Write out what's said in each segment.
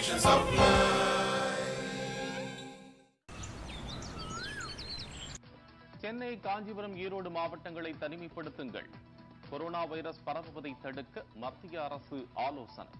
Operation Supply. Chennai Kanchipuram Erode மாவட்டங்களை தனிமைப்படுத்துங்கள் corona virus பரவுவதை தடுக்க மத்திய அரசு ஆலோசனை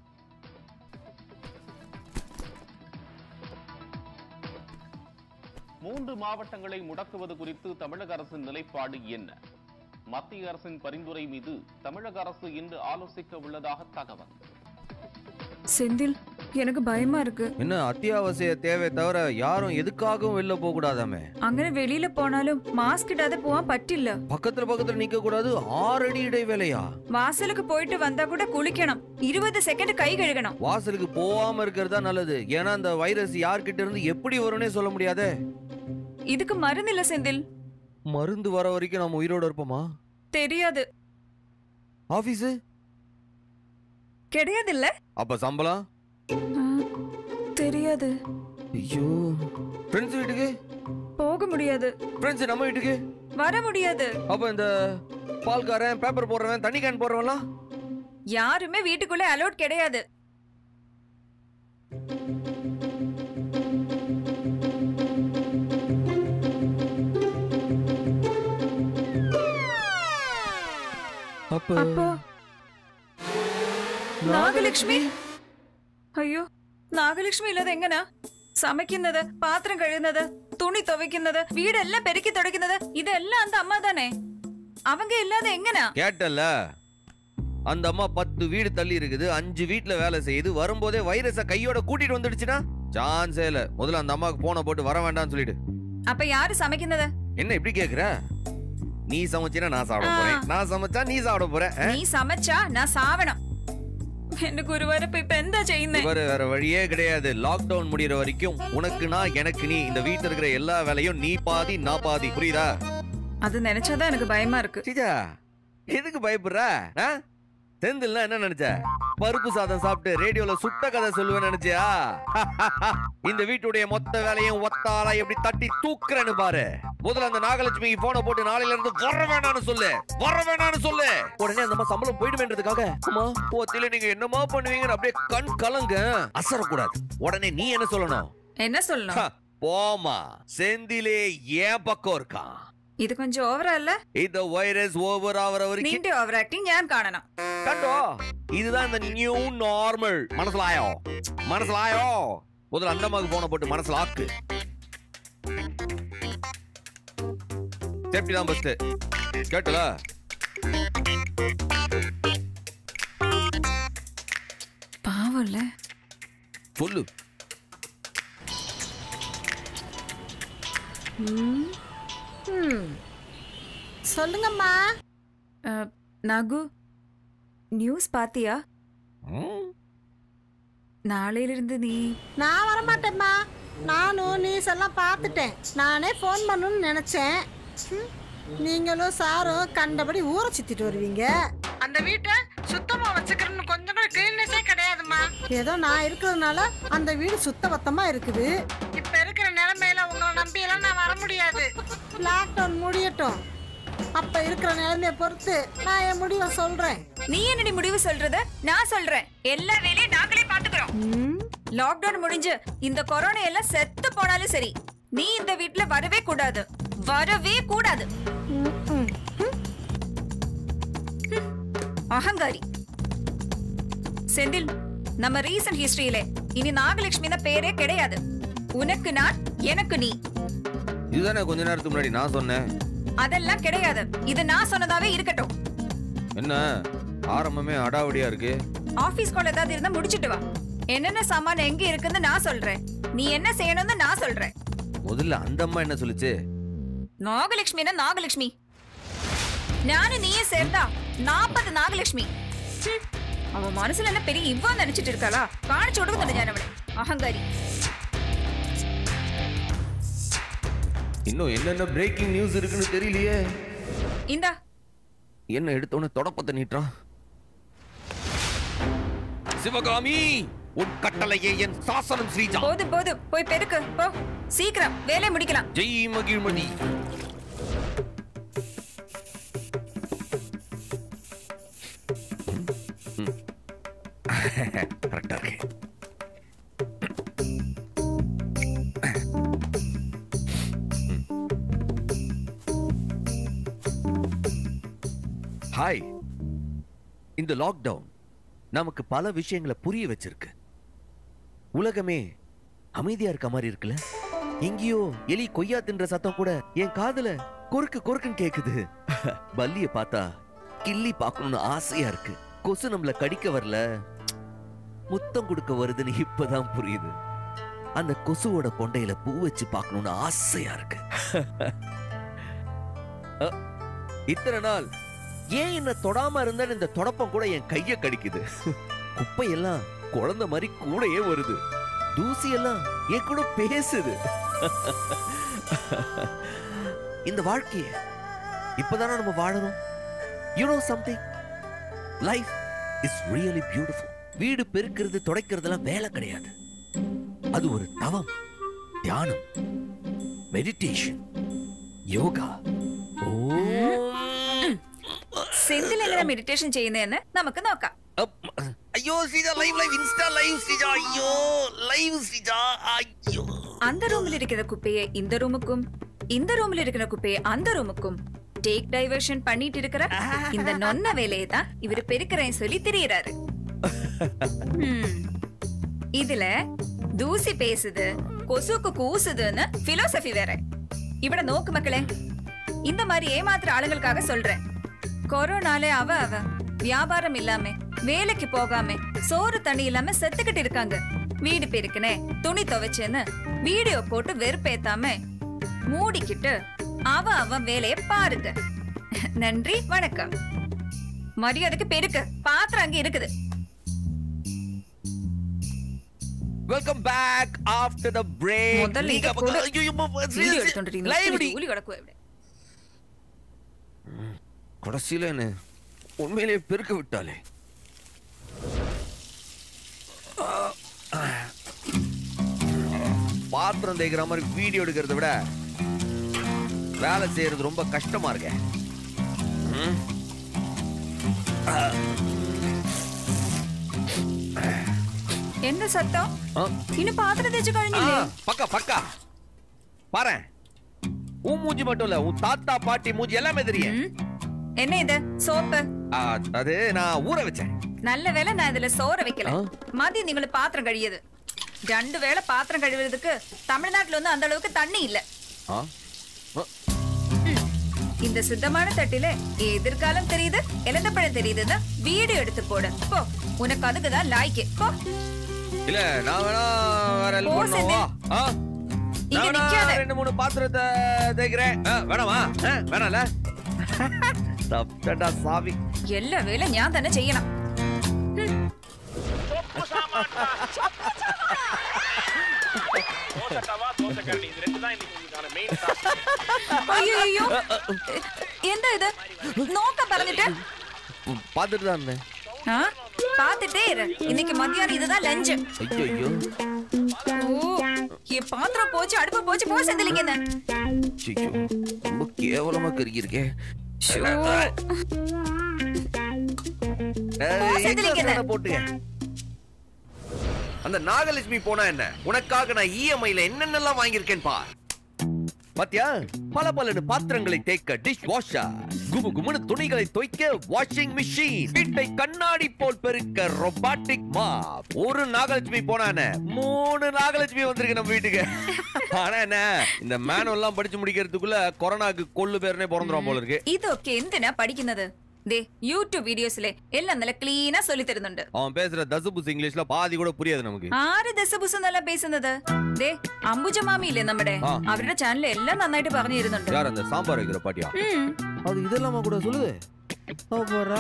மூன்று மாவட்டங்களை முடக்குவது குறித்து தமிழக அரசின் நிலைப்பாடு என்ன மத்திய அரசின் பரிந்துரை மீது தமிழக அரசு இன்று ஆலோசிக்க உள்ளதாக தகவல் செந்தில் எனக்கு பயமா இருக்கு என்ன அத்தியாவசிய தேவை தவிர யாரும் எதுக்காகவும் வெளில போக கூடாதாமே അങ്ങനെ வெளியில போனாலும் மாஸ்க் இடாத போவான் பറ്റിல்ல பக்கத்துல பக்கத்துல நிக்க கூடாது ஆறு அடி இடைவேளையா வாசலுக்கு போயிட்டு வந்தா கூட குளிக்கணும் இருபது செகண்ட் கை கழுகணும் வாசலுக்கு போகாம இருக்கிறது தான் நல்லது ஏன்னா அந்த வைரஸ் யார்கிட்ட இருந்து எப்படி வரும்னே சொல்ல முடியாதே இதுக்கு மருந்து இல்ல செந்தில் மருந்து வர வரைக்கும் நம்ம உயிரோட இருப்போமா தெரியாது ஆபீஸ் கிடையாது இல்ல அப்ப சம்பளம் தெரியாது ஐயோ ஃப்ரெண்ட்ஸ் வீட்டுக்கு போக முடியாது ஃப்ரெண்ட்ஸ் நம்ம வீட்டுக்கு வர முடியாது அப்ப இந்த பால்காரன் பேப்பர் போடுறவன் தண்ணி கேன் போடுறவன்லாம் யாருமே வீட்டுக்குள்ள அலோட் கிடையாது அப்ப അപ്പോ നാഗലക്ഷ്മി അയ്യോ നാഗലക്ഷ്മി ഇല്ലാതെ എങ്ങനാ സமைക്കുന്നത് പാത്രം കഴുകുന്നത് തുണി തുவைക്കുന്നത് വീടെല്ലാം പെരുക്കി തുടയ്ക്കുന്നത് ഇതെല്ലാം അന്ത അമ്മ തന്നെ அவங்க இல்லாத எங்கனா கேட்டல்ல அந்த அம்மா பத்து வீடு தள்ளி இருக்குது அஞ்சு வீட்டுல வேலை செய்யுது வரும்போதே வைரஸ கையோட கூட்டிட்டு வந்துடுச்சுன்னா சான்ஸே இல்ல முதல்ல அந்த அம்மாவுக்கு போனை போட்டு வர வேண்டாம்னு சொல்லிடு அப்ப யாரு சமைക്കുന്നത് என்ன இப்படி கேக்குற நீ சமைச்சினா நான் சாப்பிட ஆ. போறேன் நான் சமைச்சா நீ சாப்பிட போற ஆ? നീ സமைച്ചാ ഞാൻ സാവണം എന്റെ ഗുരുവാരപ്പ ഇപ്പൊ എന്താ ചെയ്യുന്നേ வேற வேற வழியே கிடையாது லாக்டவுன் முடியற வரைக்கும் உனக்கு நான் எனக்கு நீ இந்த வீட்டுல இருக்கிற எல்லா வேலையும் நீ பாதி நான் பாதி புரியுதா அது நினைச்சாதான் எனக்கு பயமா இருக்கு சீஜா எதுக்கு பயப்படுற ஆ? செந்தில்னா என்ன நினைச்ச பருப்பு சாதம் சாப்பிட்டு ரேடியோல சுட்ட கதை சொல்லுவேன்னு நினைச்சியா இந்த வீட்டுடைய மொத்த வேலையும் ஒத்தாலா எப்படி தட்டி தூக்குறேன்னு பாரு முதல்ல அந்த நாகலட்சுமிக்கு போனை போட்டு நாளையில இருந்து வர வேணாம்னு சொல்லு வர வேணாம்னு சொல்லு உடனே அந்த அம்மா சம்பளம் போயிடுவேன்றதுக்காக அம்மா போத்தில நீங்க என்னமா பண்ணுவீங்கன்னு அப்படியே கண் கலங்க அசரக்கூடாது உடனே நீ என்ன சொல்லணும் என்ன சொல்லணும் ஹ, போமா செந்திலே ஏன் பக்கம் இருக்கான் ഇത് കൊഞ്ചം ഓവറാ അല്ല இந்த வைரஸ் ஓவர் ஆவற வரைக்கும் നിന്റെ ഓവർ ആക്ടിങ് ഞാൻ കാണണം கண்டோ இதுதான் இந்த நியூ நார்மல் மனசுலாயோ மனசுலாயோ முதல்ல அந்த அம்மாவுக்கு போன போட்டு மனசுல ஆக்கு சேஃப்டி தான் பெஸ்ட் கேட்டல പാവം അല്ലേ சொல்லு சொல்லுங்கம்மா அஹ், நகு நியூஸ் பாத்தியா ம், நாளையிலிருந்து நீ நான் வரமாட்டேம்மா நானும் நியூஸ் எல்லாம் பார்த்துட்டேன் நானே ஃபோன் பண்ணணும்னு நினைச்சேன் ம், நீங்களும் சாரும் கண்டபடி ஊரை சுத்திட்டு வருவீங்க அந்த வீட்டை சுத்தமா வச்சுக்கிறேன்னு கொஞ்சம் கூட கிளீனஸே கிடையாதும்மா ஏதோ நான் இருக்கிறதுனால அந்த வீடு சுத்தபத்தமா இருக்குது இப்ப இருக்கிற நிலைமையில உங்களை நம்பி எல்லாம் நான் வர முடியாது லாக்டவுன் முடியட்டும் அப்ப இருக்கிற நிலைமையை பொறுத்து நான் என் முடிவை சொல்றேன் நீ என்னடி முடிவு சொல்றத நான் சொல்றேன் எல்லா வேலையும் நாங்களே பாத்துக்கிறோம் லாக்டவுன் முடிஞ்சு இந்த கொரோனா எல்லாம் செத்து போனாலும் சரி நீ இந்த வீட்ல வரவே கூடாது வரவே கூடாது ம், ம். அகங்காரி செந்தில் நம்ம ரீசன்ட் ஹிஸ்டரியில இனி நாகலட்சுமி பேரே கிடையாது உனக்கு நான் எனக்கு நீ இதுதானே கொஞ்ச நேரத்துக்கு முன்னாடி நான் சொன்னேன் அதெல்லாம் கிடையாது இது நான் சொன்னதாவே இருக்கட்டும் என்ன ஆரம்பமே அடாவடியா இருக்கு ஆபீஸ் கால் ஏதாவது இருந்தா முடிச்சிட்டு வா என்னென்ன சாமான் எங்க இருக்குன்னு நான் சொல்றேன் நீ என்ன செய்யணும்னு நான் சொல்றேன் முதல்ல அந்த அம்மா என்ன சொல்லுச்சு நாகலட்சுமினா நாகலட்சுமி நானும் நீயே சேர்ந்தா நாற்பது நாகலட்சுமி ஹம், அவ மனசுல என்ன பெரிய இவ்வா நினைச்சிட்டு இருக்காளா காணிச்சு விடுவது ഞാൻ அவளை அகங்காரி இன்னும் என்னென்ன பிரேக்கிங் நியூஸ் இருக்குன்னு தெரியலையே இந்தா என்ன எடுத்தோன்னு தொடப்பத்தை நீட்டுறான் சிவகாமி உன் கட்டளையே என் சாசனம் ஸ்ரீஜா போதும் போதும் போய் பெருக்கு போ சீக்கிரம் வேலையை முடிக்கலாம் ஜெய் மகிழ்மதி கரெக்டா இருக்கு ஹாய் இந்த லாக்டவுன் நமக்கு பல விஷயங்களை புரிய வச்சிருக்கு உலகமே அமைதியா இருக்க மாதிரி இருக்குல்ல எங்கேயோ எலி கொய்யா தின்ற சத்தம் கூட என் காதுல கொறுக்கு கொறுக்குன்னு கேக்குது பல்லிய பார்த்தா கிள்ளி பார்க்கணும்னு ஆசையா இருக்கு கொசு நம்மள கடிக்க வரல முத்தம் கொடுக்க வருதுன்னு இப்பதான் புரியுது அந்த கொசுவோட கொண்டையில பூ வச்சு பார்க்கணும்னு ஆசையா இருக்கு அ, இத்தனை நாள் ஏன் என்ன தொடாம இருந்த இந்த தொடப்பம் கூட என் கைய கடிக்குது குப்பையெல்லாம் குழந்தை மாதிரி கூடயே வருது தூசி எல்லாம் என் கூட பேசுது இந்த வாழ்க்கைய இப்பதானே நம்ம வாழணும் you know something life is really beautiful வீடு பெருக்கிறது துடைக்கிறதெல்லாம் வேலை கிடையாது அது ஒரு தவம் தியானம் மெடிடேஷன் யோகா ஓ സെന്തിൽ എങ്ങനെ മെഡിറ്റേഷൻ ചെയ്യുന്നതെന്ന് നമുക്ക് നോക്കാം அப்- ஐயோ Sreeja live live insta live Sreeja ஐயோ லைவ் ஸ்ரீஜா ஐயோ அந்த ரூம்ல இருக்கிற குப்பையை இந்த ரூமுக்கும் இந்த ரூம்ல இருக்கிற குப்பையை அந்த ரூமுக்கும் டேக் டைவர்ஷன் பண்ணிட்டு இருக்கிற இந்த நொன்ன வேலையை தான் இவரு பெருக்கிறேன் சொல்லி திரியறாரு ஹம். இதுல தூசி பேசுது கொசுக்கு கூசுதுன்னு பிலோசபி வேற ഇവിടെ നോക്ക് മക്കളെ இந்த மாதிரி ஏமாத்துற ஆளுங்களுக்காக சொல்றேன் கொரோனால அவ அவ வியாபாரம் இல்லாம வேலைக்கு போகாம சோறு தண்ணி இல்லாம செத்துக்கிட்டு இருக்காங்க வீடு பெருக்கினே துணி துவைச்சேன்னு வீடியோ போட்டு வெறுப்பேத்தாம மூடிக்கிட்டு அவ அவன் வேலைய பாருங்க நன்றி வணக்கம் மரியாதைக்கு பெருக்கு பாத்திரம் அங்க இருக்குது welcome back after the break முதல்ல இத கொடு. வீடியோ எடுத்துட்டு லைவ் இருக்கீங்க. ஊலி கிடக்குவா ഇവിടെ. கடைசியில என்ன உண்மையிலேயே பெருக்க விட்டாலே பாத்திரம் தேய்க்கிற மாதிரி வீடியோ எடுக்கிறத விட வேலை செய்யறது ரொம்ப கஷ்டமா இருக்கு ம்? என்ன சத்தம் ஆ, இன்னும் பாத்திரம் தேய்ச்சு ஆ, கழிஞ்சிല്ലേ பக்கா பக்கா பாரு உன் மூஞ்சி மட்டும் இல்ல உன் தாத்தா பாட்டி மூஞ்சி எல்லாமே தெரியும் ம்? என்ன இது சோப்பு ஆ, அது நான் ஊற வச்சேன் நல்ல வேளை நான் இதுல சோற வைக்கல ஆ. மதியம் നിങ്ങൾ பாத்திரம் கழியுது ரெண்டு வேளை பாத்திரம் கழுவுறதுக்கு தமிழ்நாட்டுல வந்து அந்த அளவுக்கு தண்ணி இல்ல ஆ? ஆ, இந்த சுத்தமான தட்டில எதிர்காலம் தெரியுது இழந்தப்பழம் தெரியுதுன்னா வீடியோ எடுத்து போடு போ உனக்கு அதுக்குதான் லாய்க்கு போ இல்ல நான் வேணா வேற help போ, பண்ணவா? ஆ? இங்க நான் வேணா நிக்காத. ரெண்டு மூணு பாத்திரத்தை தேய்க்கிறேன் ஆ, வேணாமா ஆ, வேணாம்ல தப்பிட்டா சாவி எல்லா வேலை ഞാൻ തന്നെ ചെയ്യണം தோசை தவா தோசை கரண்டி இது ரெண்டு தான் இன்னைக்கு உங்களுக்கான மெயின் டாஸ்க் അയ്യോ അയ്യോ എന്താ ഇത് നോക്ക പറഞ്ഞിട്ട് ம், பார்த்துட்டு தான் இருந்தேன் ആ പാത്തിട്ടേ ഇரு இன்னைக்கு மத்தியானம் இதுதான் லஞ்ச் ஐயோ ஐயோ ஓ என் பாத்திரம் போச்சு அடுப்பு போச்சு போ செந்திலிங்க ஐயோ ரொம்ப கேவலமா கருகிருக்கே செத்துலிங்க. போட்டுங்க அந்த நாகலட்சுமி போனா என்ன உனக்காக நான் இஎம்ஐல என்னென்னலாம் வாங்கியிருக்கேன் பா பாத்தியா பல பலனு பாத்திரங்களை தேய்க்க டிஷ் வாஷர் குபு குமுனு துணிகளை துவைக்க வாஷிங் மிஷின் வீட்டை கண்ணாடி போல் பெருக்க ரொபாட்டிக் மாப் ஒரு நாகலட்சுமி போனானே மூணு நாகலட்சுமி வந்திருக்கு நம்ம வீட்டுக்கு ஆனா என்ன இந்த மேனுவல் எல்லாம் படிச்சு முடிக்கிறதுக்குள்ள கொரோனாக்கு கொள்ளு பேர்னே பிறந்துரும் போல இருக்கு ഇതൊക്കെ എന്തിനാ പഠിക്കുന്നത് ദേ യൂട്യൂബ് വീഡിയോസിലെ എല്ലാം നല്ല ക്ലീനാ சொல்லி തരുന്നുണ്ട് அவன் பேசுற தசுபுஸ் இங்கிலீஷ்ல பாதி கூட புரியாது நமக்கு ആര് ദശബുസ് എന്നല്ല പേസുന്നത് ദേ അംബുജ മാമി ഇല്ലേ നമ്മുടെ ആ. അവരുടെ ചാനൽ എല്ലാം നന്നായിട്ട് പറഞ്ഞു തരുന്നുണ്ട് யார் அந்த சாம்பார் வைக்கிற பாட்டியா ഉം. அது இதெல்லாமா கூட சொல்லுது போறா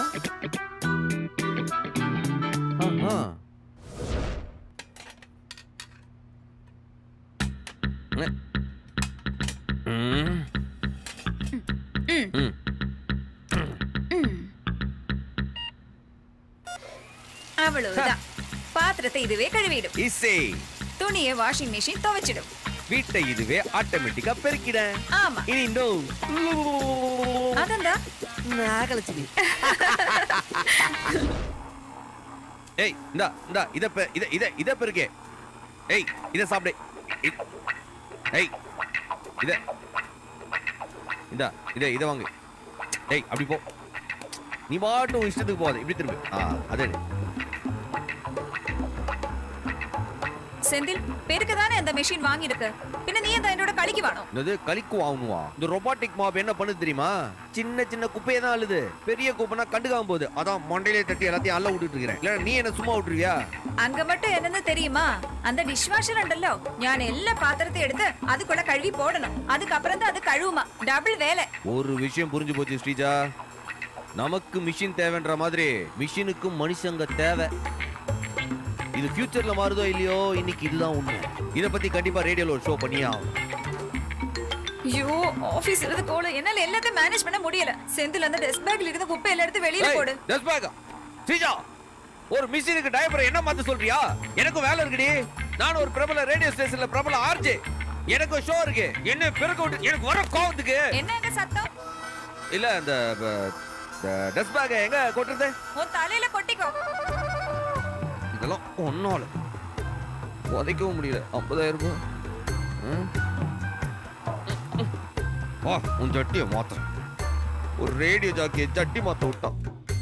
அவ்வளவுதான் பாத்திரத்தை இதுவே கழுவிடும் இசை துணியை வாஷிங் மிஷின் துவைச்சிடும் வீட்டை இதுவே ஆட்டோமேட்டிக்கா பெருக்கிட ஆமா இனி இன்னும் അതെന്താ நாகலட்சுமி ஏய் இந்தா இந்தா இத பெ- இத இத இத பெருக்கே ஏய் இத சாப்பிடு இ- ஏய் இத இந்தா இத இத வாங்கு ஏய் அப்படி போ நீ பாட்டு உன் இஷ்டத்துக்கு போகாத இப்படி திரும்பி ஆ அதே செந்தில் பெருக்க தானே அந்த மெஷின் வாங்கியிருக்கு பின்ன நீ அந்த என்னோட கழிக்கு வேணும் என்னது கலிக்கு வாங்கணுவா இந்த ரொபாட்டிக் மாப் என்ன பண்ணுது தெரியுமா சின்ன சின்ன குப்பையை தான் அழுது பெரிய குப்பைனா கண்டுக்காம போகுது அதான் மண்டையிலே தட்டி எல்லாத்தையும் அள்ள விட்டுட்டு இருக்கிறேன் இல்ல நீ என்ன சும்மா விட்டுருவியா அங்க மட்டும் என்னன்னு தெரியுமா அந்த டிஷ்வாஷர் உண்டല്ലോ ഞാൻ എല്ലാ പാത്രത്തെ എടുത്ത് அதுக்குள்ள கழுவி போடணும் அதுக்கப்புறம் தான் அது கழுவுமா டபுள் வேலை ஒரு விஷயம் புரிஞ்சு போச்சு ஸ்ரீஜா நமக்கு மிஷின் தேவைன்ற மாதிரி மிஷினுக்கும் மனுஷங்க தேவை இது ஃபியூச்சர்ல மாறுதோ இல்லையோ இன்னைக்கு இதுதான் உண்மை இத பத்தி கண்டிப்பா ரேடியோல ஒரு ஷோ பண்ணியே ஆகும் ஐயோ ஆபீஸ்ல இருந்து கோல என்னால எல்லாத்தையும் மேனேஜ் பண்ண முடியல செந்தில் அந்த டெஸ்க் பேக்ல இருந்து குப்பை எல்லாம் எடுத்து வெளியில போடு டஸ்ட் பேக் ஸ்ரீஜா ஒரு மிஷினுக்கு டைப்பரை என்ன மாத்த சொல்றியா எனக்கும் வேலை இருக்குடி நான் ஒரு பிரபல ரேடியோ ஸ்டேஷன்ல பிரபல ஆர்ஜே எனக்கு ஷோ இருக்கு என்ன பிறக்க விட்டு எனக்கு வர கோவத்துக்கு என்ன எங்க சத்தம் இல்ல இந்த டஸ்ட் பேக் எங்க கொட்டுறது உன் தலையில கொட்டிக்கோ இதெல்லாம் ஒன்னால உதைக்கவும் முடியல ஐம்பதாயிரம் ரூபாய் ம்? வா உன் சட்டியை மாத்துறேன் ஒரு ரேடியோ ஜாக்கியை சட்டி மாத்த விட்டான்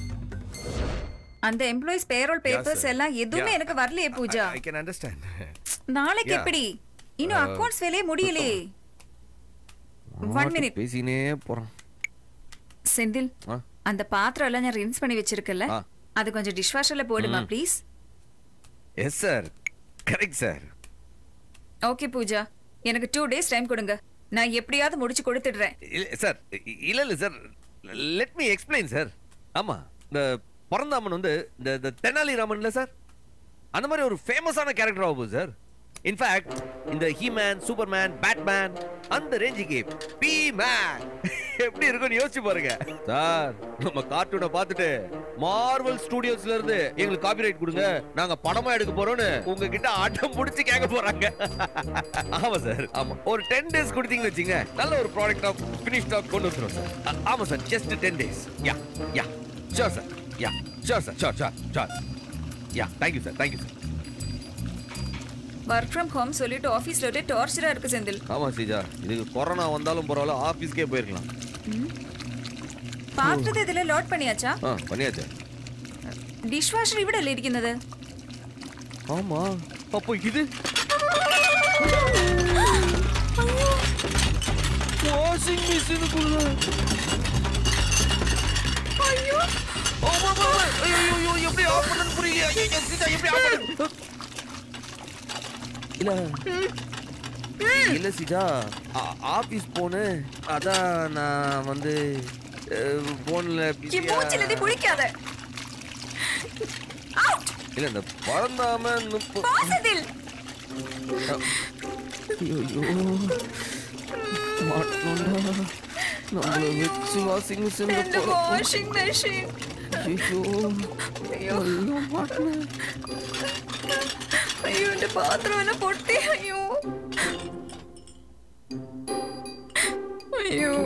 அந்த எம்ப்ளாயிஸ் பேரோல் பேப்பர்ஸ் sir. எல்லாம் எதுவுமே Yeah. எனக்கு வரலையே பூஜா ஐ கேன் அண்டர்ஸ்டாண்ட் நாளைக்கு Yeah. எப்படி இன்னும் அக்கவுண்ட்ஸ் வேலையே முடியலையே ஒன் மினிட் பேசினே போறான் செந்தில் ஆ? அந்த பாத்திரம் எல்லாம் நான் ரின்ஸ் பண்ணி வச்சிருக்கல ஆ. அது கொஞ்சம் டிஷ்வாஷர்ல போடுமா please yes sir correct sir okay Pooja எனக்கு டூ டேஸ் டைம் கொடுங்க நான் எப்படியாவது முடிச்சு கொடுத்துடுறேன் இல்ல சார் இல்ல இல்ல sir let me explain sir ஆமா இந்த பரந்தாமன் வந்து இந்த இந்த தெனாலி ராமன்ல சார் அந்த மாதிரி ஒரு ஃபேமஸான கேரக்டர் ஆகும் சார் இன்ஃபேக்ட் இந்த ஹீமேன் சூப்பர்மேன் பேட்மேன் அந்த ரேஞ்சுக்கு பி மேன் எப்படி இருக்கும்னு யோசிச்சு பாருங்க சார் நம்ம கார்ட்டூனை பார்த்துட்டு மார்வல் ஸ்டுடியோஸ்ல இருந்து எங்களுக்கு காப்பிரைட் கொடுங்க நாங்க படமா எடுக்க போறோம்னு உங்ககிட்ட ஆட்டம் புடிச்சு கேட்க போறாங்க ஆமா சார் ஆமா ஒரு டென் டேஸ் கொடுத்தீங்கன்னு வச்சுங்க நல்ல ஒரு ப்ராடக்ட் ஆஃப் ஃபினிஷ் ஸ்டாக் கொண்டு வந்துரும் சார் அ- ஆமா sir just ten days yeah yeah sure sir yeah sure sir sure sure sure yeah thank you sir thank you sir work from home சொல்லிட்டு ஆபீஸ்ல ஒரே டார்ச்சரா இருக்கு செந்தில் ஆமா சீஜா இதுக்கு கொரோனா வந்தாலும் பரவாயில்ல ஆபீஸ்க்கே போயிருக்கலாம் പാത്രത്തെ ഇതിൽ ലോഡ് പണിയാച്ചാ ஆ பண்ணியாச்சு ഡിഷ് വാഷർ ഇവിടെ അല്ലേ ഇരിക്കുന്നത് ஆமா அப்போ இது வாஷிங் மிஷினுக்குள்ள ஐயோ ஆமா ஆமா ஐயோ ஐயோ, ஐயோ எப்படி ஆஃப் பண்ணனும் புரியல ஐயோ சீதா எப்படி ஆஃப் பண்ணு இல்ல இல்ல சீதா ஆ- ஆபீஸ் போனு அதான் நான் வந்து போன்ல ഈ മൂച്ചിൽ നീ കുളിക്കാതെ Out! இல்ல இந்த பறந்தாம முப்ப- Boss ഇതിൽ. ஐயோ மாட்டோம்டா நம்மள வச்சு வாஷிங் மிஷின் എന്റെ വാഷിംഗ് മെഷീൻ ஐயோ അയ്യോ ஐயோ மாட்டேன் അയ്യോ എന്റെ പാത്രം എല്ലാം പൊട്ടി അയ്യോ അയ്യോ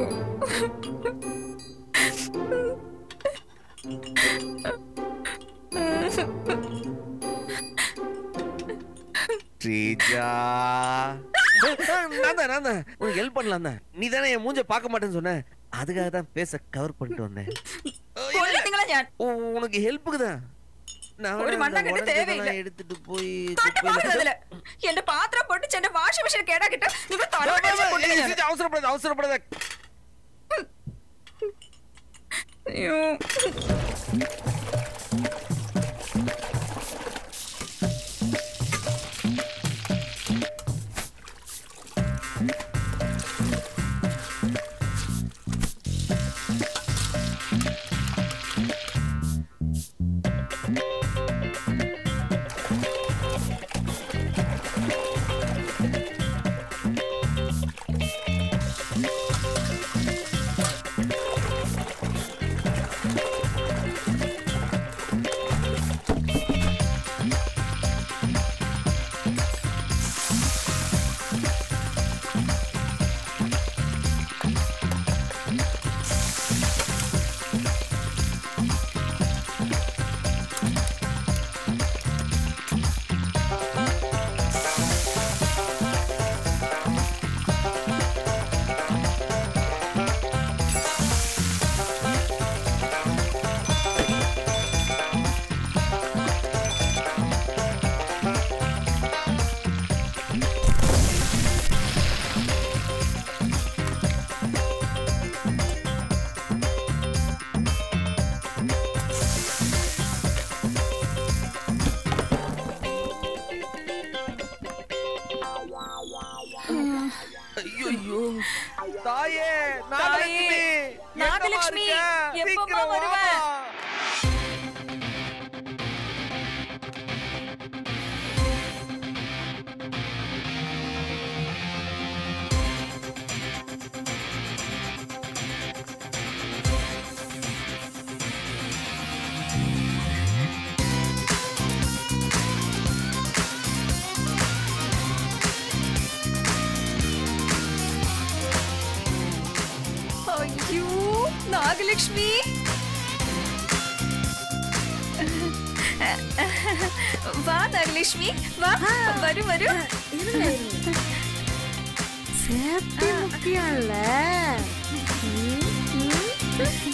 ஸ்ரீஜா நான் தான் நான் தான் உனக்கு ஹெல்ப் பண்ணலாம் தான் நீ தானே என் மூஞ்ச பார்க்க மாட்டேன்னு சொன்ன அதுக்காக தான் பேச கவர் பண்ணிட்டு வந்தேன் കൊല്ല നിങ്ങളെ ഞാൻ உ- உனக்கு ஹெல்ப்புக்கு தான் நான் ஒரு வேணா மண்ணாங்கட்டி இந்த உடைஞ்சதெல்லாம் தேவையில்லை. எடுத்துட்டு போய் തൊട്ട് குப்பையில- പോകുന്നതില് എന്റെ പാത്രം പൊട്ടിച്ച് എന്റെ വാഷിംഗ് മെഷീൻ കേടാക്കിട്ട് നിങ്ങൾ வா, வா, வா, തലവടി ஏய், ஸ்ரீஜா, அவசரப்படாத அவசரப்படாத അയ്യോ ஐயோ தாயே தாயே, நாகலட்சுமி நாகலட்சுமி, எங்கம்மா இருக்க? எப்பம்மா சீக்கிரம் வருவ? வாம்மா. ஐயோ நாகலட்சுமி வா நாகலட்சுமி வா வரு வரு இருங்க இருங்க சேஃப்டி முக்கியம் இல்ல ம், ம்.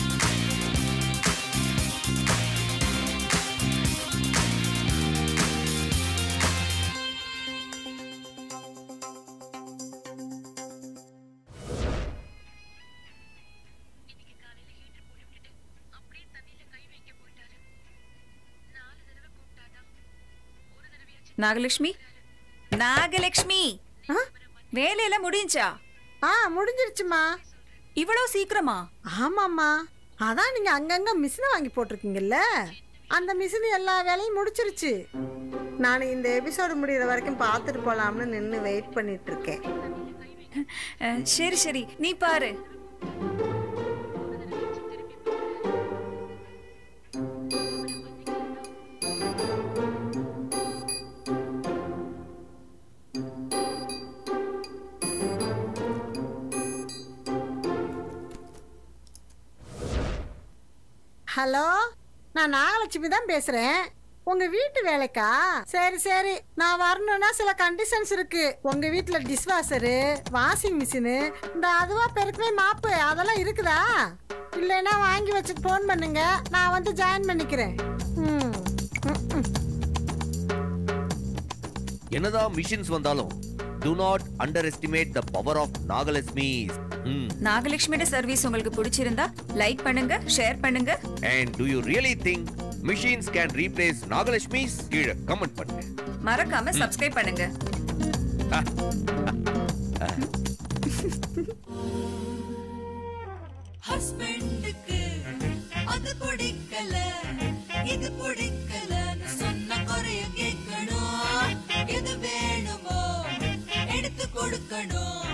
நாகலட்சுமி நாகலட்சுமி ஆ? வேலையெல்லாம் முடிஞ்சா ஆ முடிஞ்சிருச்சுமா இவ்வளவு சீக்கிரமா ஆமாம்மா அதான் நீங்க அங்கங்க மிஷினை வாங்கி போட்டிருக்கீங்கல்ல அந்த மிஷின் எல்லா வேலையும் முடிச்சிருச்சு நான் இந்த எபிசோடு முடிகிற வரைக்கும் பார்த்துட்டு போலாம்னு நின்று வெயிட் பண்ணிட்டு இருக்கேன் அஹ், சரி சரி நீ பாரு ஹலோ நான் நாகலட்சுமி தான் பேசுறேன் உங்க வீட்டு வேலைக்கா சரி சரி நான் வரணும்னா சில கண்டிஷன்ஸ் இருக்கு உங்க வீட்டுல டிஷ்வாஷரு வாஷிங் மிஷினு இந்த அதுவா பெருக்கவே மாப்பு அதெல்லாம் இருக்குதா இல்லைன்னா வாங்கி வச்சுட்டு ஃபோன் பண்ணுங்க நான் வந்து ஜாயின் பண்ணிக்கிறேன் ம் ம், ம். என்னதான் மிஷின்ஸ் வந்தாலும் do not underestimate the power of Nagalakshmi ம் நாகலட்சுமியோட சர்வீஸ் உங்களுக்கு பிடிச்சிருந்தா லைக் பண்ணுங்க ஷேர் பண்ணுங்க and do you really think machines can replace நாகலட்சுமிஸ் கீழே கமெண்ட் பண்ணுங்க மறக்காம சப்ஸ்கிரைப் பண்ணுங்க ஹஸ்பண்டுக்கு அது பிடிக்கல இது பிடிக்கலன்னு சொன்ன குறைய கேட்கணும் எது வேணுமோ எடுத்து கொடுக்கணும்